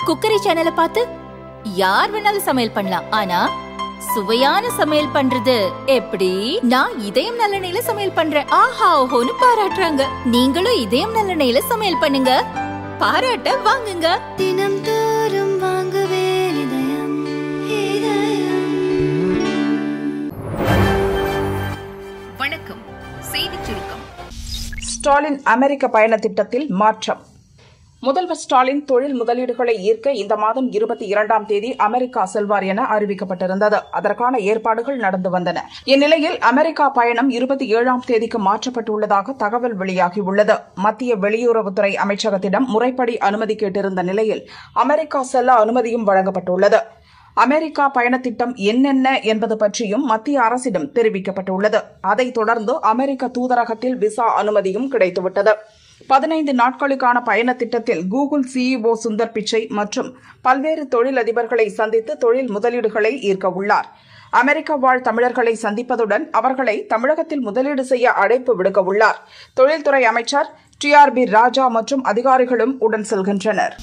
cookery சேனலை பார்த்து யார் வேணாலும் சமையல் பண்ணலாம் ஆனா சுவையான சமையல் பண்றது எப்படி நான் இதயம் நல்லெண்ணெயில சமையல் பண்றேன் ஆஹா ஓஹோன்னு பாராட்டுறாங்க நீங்களும் இதயம் நல்லெண்ணெயில சமையல் பண்ணுங்க பாராட்ட வாங்குங்க தினம் தோறும் வாங்குவே இதயம் இதயம் வணக்கம் செய்திச் சுருக்கம் ஸ்டாலின் அமெரிக்க பயண திட்டத்தில் மாற்றம் முதல்வர் ஸ்டாலின் தொழில் முதலீடுகளை ஈர்க்க இந்த மாதம் இருபத்தி இரண்டாம் தேதி அமெரிக்கா செல்வார் என அறிவிக்கப்பட்டிருந்தது அதற்கான ஏற்பாடுகள் நடந்து வந்தன இந்நிலையில் அமெரிக்கா பயணம் இருபத்தி ஏழாம் தேதிக்கு மாற்றப்பட்டுள்ளதாக தகவல் வெளியாகியுள்ளது மத்திய வெளியுறவுத்துறை அமைச்சகத்திடம் முறைப்படி அனுமதி கேட்டிருந்த நிலையில் அமெரிக்கா செல்ல அனுமதியும் வழங்கப்பட்டுள்ளது அமெரிக்கா பயணத்திட்டம் என்னென்ன என்பது பற்றியும் மத்திய அரசிடம் தெரிவிக்கப்பட்டுள்ளது அதைத் தொடர்ந்து அமெரிக்க தூதரகத்தில் விசா அனுமதியும் கிடைத்துவிட்டது பதினைந்து நாட்களுக்கான பயண திட்டத்தில் கூகுள் சிஇஓ சுந்தர் பிச்சை மற்றும் பல்வேறு தொழிலதிபர்களை சந்தித்து தொழில் முதலீடுகளை ஈர்க்க உள்ளார் அமெரிக்க வாழ் தமிழர்களை சந்திப்பதுடன் அவர்களை தமிழகத்தில் முதலீடு செய்ய அழைப்பு விடுக்க உள்ளார் தொழில்துறை அமைச்சர் டி ஆர் பி ராஜா மற்றும் அதிகாரிகளும் உடன் செல்கின்றனர்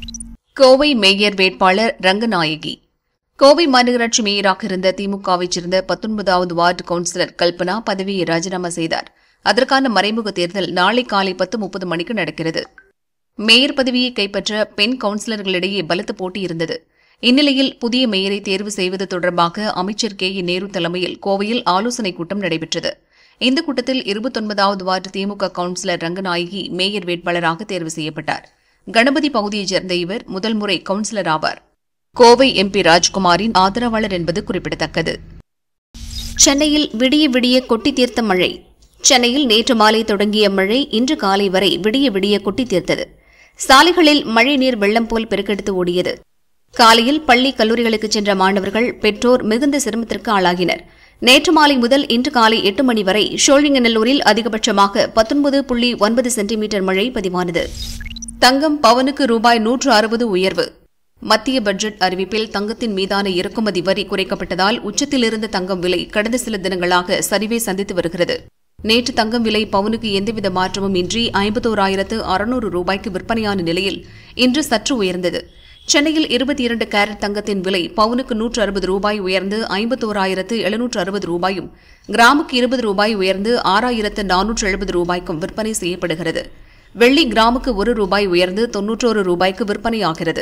கோவை மேயர் வேட்பாளர் ரங்கநாயகி கோவை மாநகராட்சி மேயராக இருந்த திமுகவைச் சேர்ந்த பத்தொன்பதாவது வார்டு கவுன்சிலர் கல்பனா பதவியை ராஜினாமா செய்தார் அதற்கான மறைமுக தேர்தல் நாளை காலை பத்து முப்பது மணிக்கு நடக்கிறது மேயர் பதவியை கைப்பற்ற பெண் கவுன்சிலர்களிடையே பலத்த போட்டி இருந்தது இந்நிலையில் புதிய மேயரை தேர்வு செய்வது தொடர்பாக அமைச்சர் கே ஏ நேரு தலைமையில் கோவையில் ஆலோசனைக் கூட்டம் நடைபெற்றது இந்த கூட்டத்தில் இருபத்தொன்பதாவது ward DMK councillor Ranganayaki mayor வேட்பாளராக தேர்வு செய்யப்பட்டார் கணபதி பகுதியைச் சேர்ந்த இவர் முதல் முறை கவுன்சிலர் ஆவார் கோவை எம்பி ராஜ்குமாரின் ஆதரவாளர் என்பது குறிப்பிடத்தக்கது சென்னையில் விடிய விடிய கொட்டி தீர்த்த மழை சென்னையில் நேற்று மாலை தொடங்கிய மழை இன்று காலை வரை விடிய விடிய கொட்டி தீர்த்தது சாலைகளில் மழை நீர் வெள்ளம் போல் பெருக்கெடுத்து ஓடியது காலையில் பள்ளி கல்லூரிகளுக்கு சென்ற மாணவர்கள் பெற்றோர் மிகுந்த சிரமத்திற்கு ஆளாகினர் நேற்று மாலை முதல் இன்று காலை எட்டு மணி வரை ஷோழிங்கநல்லூரில் அதிகபட்சமாக பத்தொன்பது புள்ளி ஒன்பது சென்டிமீட்டர் மழை பதிவானது தங்கம் பவனுக்கு ரூபாய் நூற்று அறுபது உயர்வு மத்திய பட்ஜெட் அறிவிப்பில் தங்கத்தின் மீதான இறக்குமதி வரி குறைக்கப்பட்டதால் உச்சத்தில் இருந்த தங்கம் விலை கடந்த சில தினங்களாக சரிவை சந்தித்து வருகிறது நேற்று தங்கம் விலை பவுனுக்கு எந்தவித மாற்றமும் இன்றி ஐம்பத்தோராயிரத்து அறுநூறு ரூபாய்க்கு விற்பனையான நிலையில் இன்று சற்று உயர்ந்தது சென்னையில் இருபத்தி இரண்டு கேரட் தங்கத்தின் விலை பவுனுக்கு நூற்று அறுபது ரூபாய் உயர்ந்து ஐம்பத்தோராயிரத்து எழுநூற்று அறுபது ரூபாயும் கிராமுக்கு இருபது ரூபாய் உயர்ந்து ஆறாயிரத்து நானூற்று எழுபது ரூபாய்க்கும் விற்பனை செய்யப்படுகிறது வெள்ளி கிராமுக்கு ஒரு ரூபாய் உயர்ந்து தொன்னூற்றோரு ரூபாய்க்கு விற்பனையாகிறது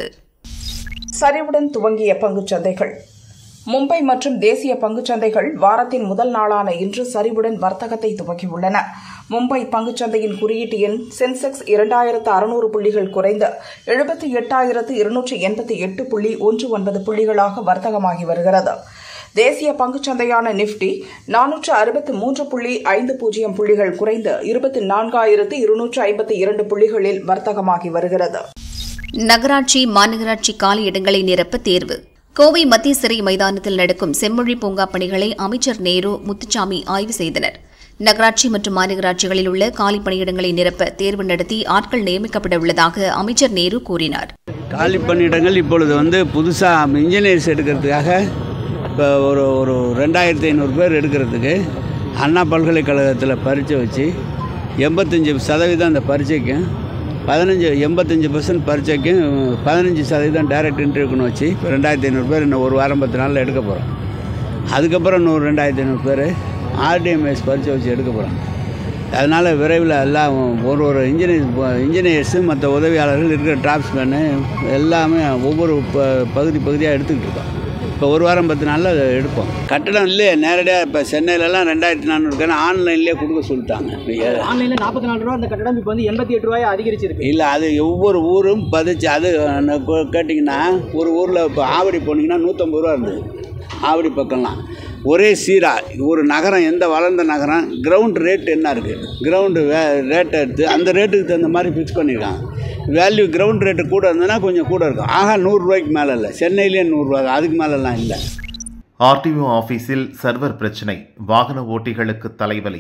சரிவுடன் துவங்கிய பங்குச் சந்தைகள் மும்பை மற்றும் தேசிய பங்குச் சந்தைகள் வாரத்தின் முதல் நாளான இன்று சரிவுடன் வர்த்தகத்தை துவக்கியுள்ளன மும்பை பங்குச் சந்தையின் குறியீட்டு எண் சென்செக்ஸ் இரண்டாயிரத்து அறுநூறு புள்ளிகள் குறைந்து எழுபத்தி எட்டாயிரத்து இருநூற்றி எண்பத்தி எட்டு புள்ளி ஒன்று ஒன்பது புள்ளிகளாக வர்த்தகமாகி வருகிறது தேசிய பங்குச் சந்தையான நிப்டி நானூற்று அறுபத்து மூன்று புள்ளி ஐந்து பூஜ்ஜியம் புள்ளிகள் குறைந்து இருபத்தி நான்காயிரத்து இருநூற்று ஐம்பத்தி இரண்டு புள்ளிகளில் வர்த்தகமாகி வருகிறது நகராட்சி மாநகராட்சி காலி இடங்களை நிரப்ப தேர்வு கோவை மத்திய சிறை மைதானத்தில் நடக்கும் செம்மொழி பூங்கா பணிகளை அமைச்சர் நேரு முத்துச்சாமி ஆய்வு செய்தனர் நகராட்சி மற்றும் மாநகராட்சிகளில் உள்ள காலி பணியிடங்களை நிரப்ப தேர்வு நடத்தி ஆட்கள் நியமிக்கப்பட உள்ளதாக அமைச்சர் நேரு கூறினார் காலி பணியிடங்கள் இப்பொழுது வந்து புதுசாக இன்ஜினியர்ஸ் எடுக்கிறதுக்காக இப்போ ஒரு ஒரு ரெண்டாயிரத்தி ஐநூறு பேர் எடுக்கிறதுக்கு அண்ணா பல்கலைக்கழகத்தில் பரீட்சை வச்சு எண்பத்தஞ்சு சதவீதம் அந்த பரீட்சைக்கும் பதினஞ்சு எண்பத்தஞ்சு பர்சன்ட் பரீட்சைக்கும் பதினஞ்சு சதவீதம் டைரக்ட் இன்டர்வியூக்குன்னு வச்சு இப்போ ரெண்டாயிரத்தி ஐநூறு பேர் இன்னும் ஒரு வாரம் பத்து நாளில் எடுக்க போகிறோம் அதுக்கப்புறம் இன்னும் ஒரு ரெண்டாயிரத்தி ஐநூறு பேர் ஆர்டிஎம்எஸ் பரீட்சை வச்சு எடுக்க போகிறாங்க அதனால் விரைவில் எல்லாம் ஒரு ஒரு இன்ஜினியர் இன்ஜினியர்ஸு மற்ற உதவியாளர்கள் இருக்கிற டிராப்ஸ்மேனு எல்லாமே ஒவ்வொரு ப பகுதி பகுதியாக எடுத்துக்கிட்டு இருக்கோம் இப்போ ஒரு வாரம் பத்து நாளில் அதை எடுப்போம் கட்டணம் இல்லையே நேரடியாக இப்போ சென்னையிலலாம் ரெண்டாயிரத்தி நானூறுக்கான ஆன்லைன்லேயே கொடுக்க சொல்லிட்டாங்க ஆன்லைனில் நாற்பத்தி நாலு ரூபா அந்த கட்டணம் இப்போ வந்து எண்பத்தி எட்டு ரூபாய் அதிகரிச்சிருக்கு இல்லை அது ஒவ்வொரு ஊரும் பதிச்சு அது ந- கோ- கேட்டிங்கன்னா ஒரு ஊரில் இப்போ ஆவடி போனீங்கன்னா நூற்றம்பது ரூபா இருந்தது ஆவடி பக்கம்லாம் ஒரே சீராக ஒரு நகரம் எந்த வளர்ந்த நகரம் கிரவுண்ட் ரேட் என்ன இருக்குது கிரவுண்டு வே ரேட்டை எடுத்து அந்த ரேட்டுக்கு தகுந்த மாதிரி ஃபிக்ஸ் பண்ணியிருக்காங்க வேல்யூ கிரவுண்ட் ரேட்டு கூட இருந்ததுன்னா கொஞ்சம் கூட இருக்கும் ஆகா நூறுரூவாய்க்கு மேலே இல்லை சென்னையிலேயே நூறுரூவா அதுக்கு மேலெல்லாம் இல்லை ஆர்டிஓ ஆபீஸில் சர்வர் பிரச்சினை வாகன ஓட்டிகளுக்கு தலைவலி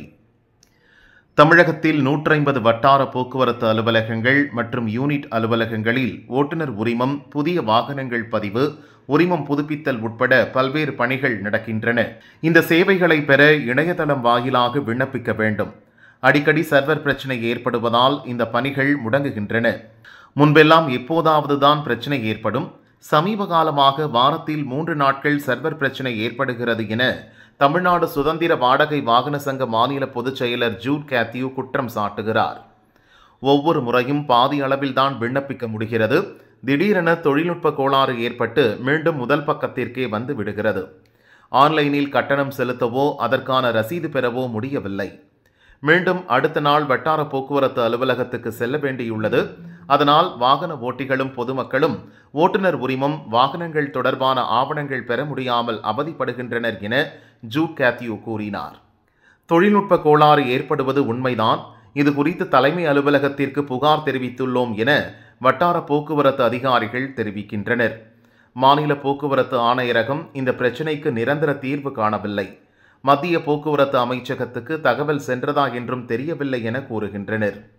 தமிழகத்தில் நூற்றைம்பது வட்டார போக்குவரத்து அலுவலகங்கள் மற்றும் யூனிட் அலுவலகங்களில் ஓட்டுநர் உரிமம் புதிய வாகனங்கள் பதிவு உரிமம் புதுப்பித்தல் உட்பட பல்வேறு பணிகள் நடக்கின்றன இந்த சேவைகளை பெற இணையதளம் வாயிலாக விண்ணப்பிக்க வேண்டும் அடிக்கடி சர்வர் பிரச்சினை ஏற்படுவதால் இந்த பணிகள் முடங்குகின்றன முன்பெல்லாம் எப்போதாவது தான் பிரச்சனை ஏற்படும் சமீப காலமாக வாரத்தில் மூன்று நாட்கள் சர்வர் பிரச்சனை ஏற்படுகிறது என தமிழ்நாடு சுதந்திர வாடகை வாகன சங்க மாநில பொதுச் செயலர் ஜூட் கேத்யூ குற்றம் சாட்டுகிறார் ஒவ்வொரு முறையும் பாதி அளவில்தான் விண்ணப்பிக்க முடிகிறது திடீரென தொழில்நுட்ப கோளாறு ஏற்பட்டு மீண்டும் முதல் பக்கத்திற்கே வந்து விடுகிறது ஆன்லைனில் கட்டணம் செலுத்தவோ அதற்கான ரசீது பெறவோ முடியவில்லை மீண்டும் அடுத்த நாள் வட்டார போக்குவரத்து அலுவலகத்துக்கு செல்ல வேண்டியுள்ளது அதனால் வாகன ஓட்டிகளும் பொதுமக்களும் ஓட்டுநர் உரிமம் வாகனங்கள் தொடர்பான ஆவணங்கள் பெற முடியாமல் அவதிப்படுகின்றனர் என ஜூட் கேத்யூ கூறினார் தொழில்நுட்ப கோளாறு ஏற்படுவது உண்மைதான் இது குறித்து தலைமை அலுவலகத்திற்கு புகார் தெரிவித்துள்ளோம் என வட்டார போக்குவரத்து அதிகாரிகள் தெரிவிக்கின்றனர் மாநில போக்குவரத்து ஆணையரகம் இந்த பிரச்சினைக்கு நிரந்தர தீர்வு காணவில்லை மத்திய போக்குவரத்து அமைச்சகத்துக்கு தகவல் சென்றதா என்றும் தெரியவில்லை என கூறுகின்றனர்